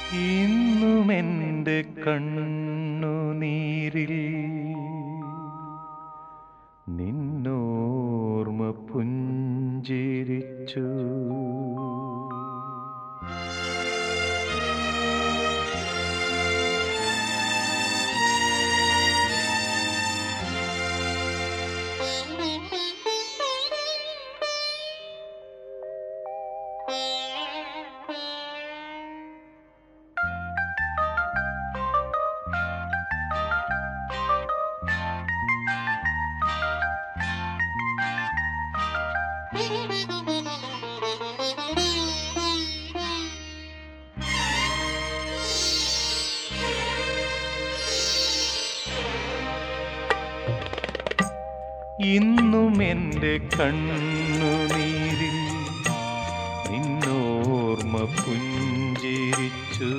ഇന്നുമെൻ്റെ കണ്ണുനീരിൽ നിന്നോർമ്മ പുഞ്ചിരിച്ചു ഇന്നും എൻ്റെ കണ്ണുനീരിൽ നിന്നോർമ്മ പുഞ്ചിരിച്ചു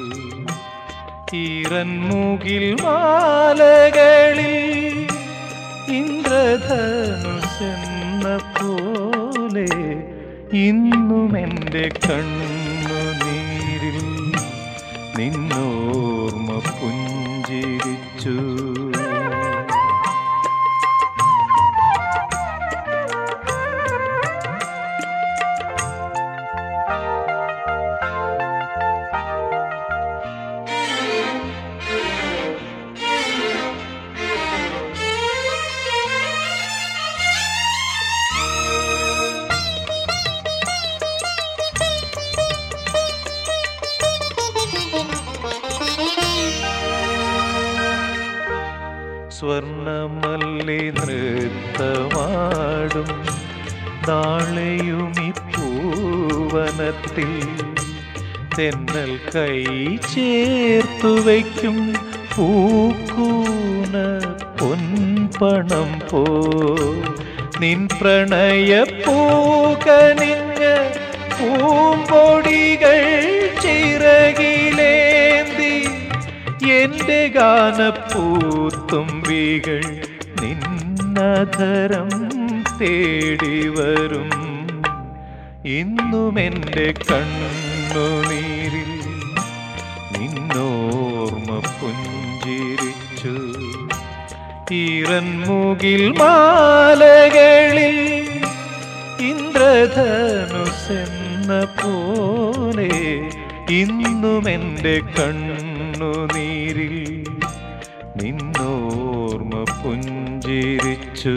ഈറൻമുകിൽ മാലകളിൽ ഇന്ദ്രധനുസെന്ന പോലെ ഇന്നും എൻ്റെ കണ്ണുനീരിൽ നിന്നോർമ്മ പുഞ്ചിരിച്ചു സ്വർണമല്ലി നൃത്തമാടും നാളെയും ഈ പൂവനത്തിൽ തെന്നൽ കൈ ചേർത്തു വയ്ക്കും പൂക്കൂന പൊൻപണം പോ നിൻ പ്രണയ പൂകനിഞ്ഞ് പൂമ്പൊടികൾ ചിറകിലേന്തി എന്റെ ഗാനപ്പൂത്തുമ്പികൾ നിന്നധരം തേടി വരും ഇന്നും എൻ്റെ കണ്ണുനീരിൽ നിന്നോർമ്മ പുഞ്ചിരിച്ചു ഈറൻമുകിൽ മാലകളിൽ ഇന്ദ്രധനുസെന്ന പോലെ ഇന്നും എൻ്റെ കണ്ണുനീരിൽ നിന്നോർമ്മ പുഞ്ചിരിച്ചു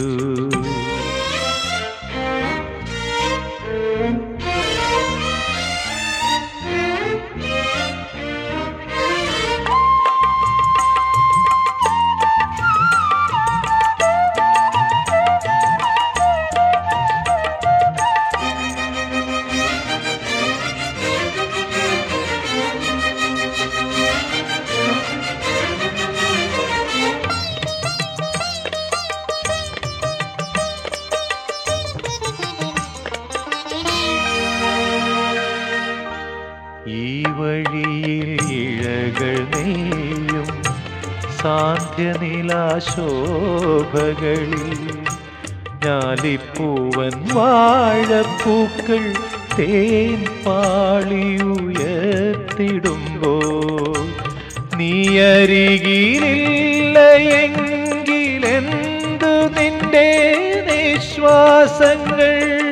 ഈ വഴിയിൽ ഇഴകൾ നെയ്യും സാന്ധ്യനിലാശോഭകളിൽ ഞാലിപ്പൂവൻ വാഴപ്പൂക്കൾ തേൻ പാളിയുയർത്തിടുമ്പോൾ നീ അരികിലില്ല എങ്കിലെന്തു നിന്റെ നിശ്വാസങ്ങൾ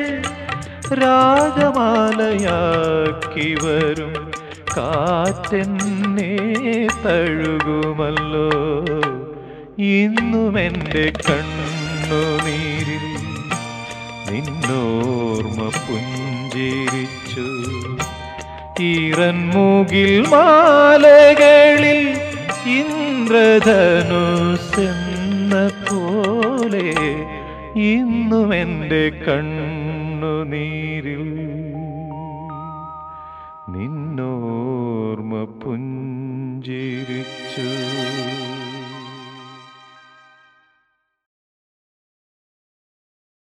രാഗമാലയാക്കി വരും കാറ്റെന്നെ തഴുകുമല്ലോ ഇന്നും എൻ്റെ കണ്ണുനീരിൽ നിന്നോർമ്മ പുഞ്ചിരിച്ചു ഈറൻമുകിൽ മാലകളിൽ ഇന്ദ്രധനുസെന്ന പോലെ ഇന്നും എൻ്റെ കണ്ണുനീരിൽ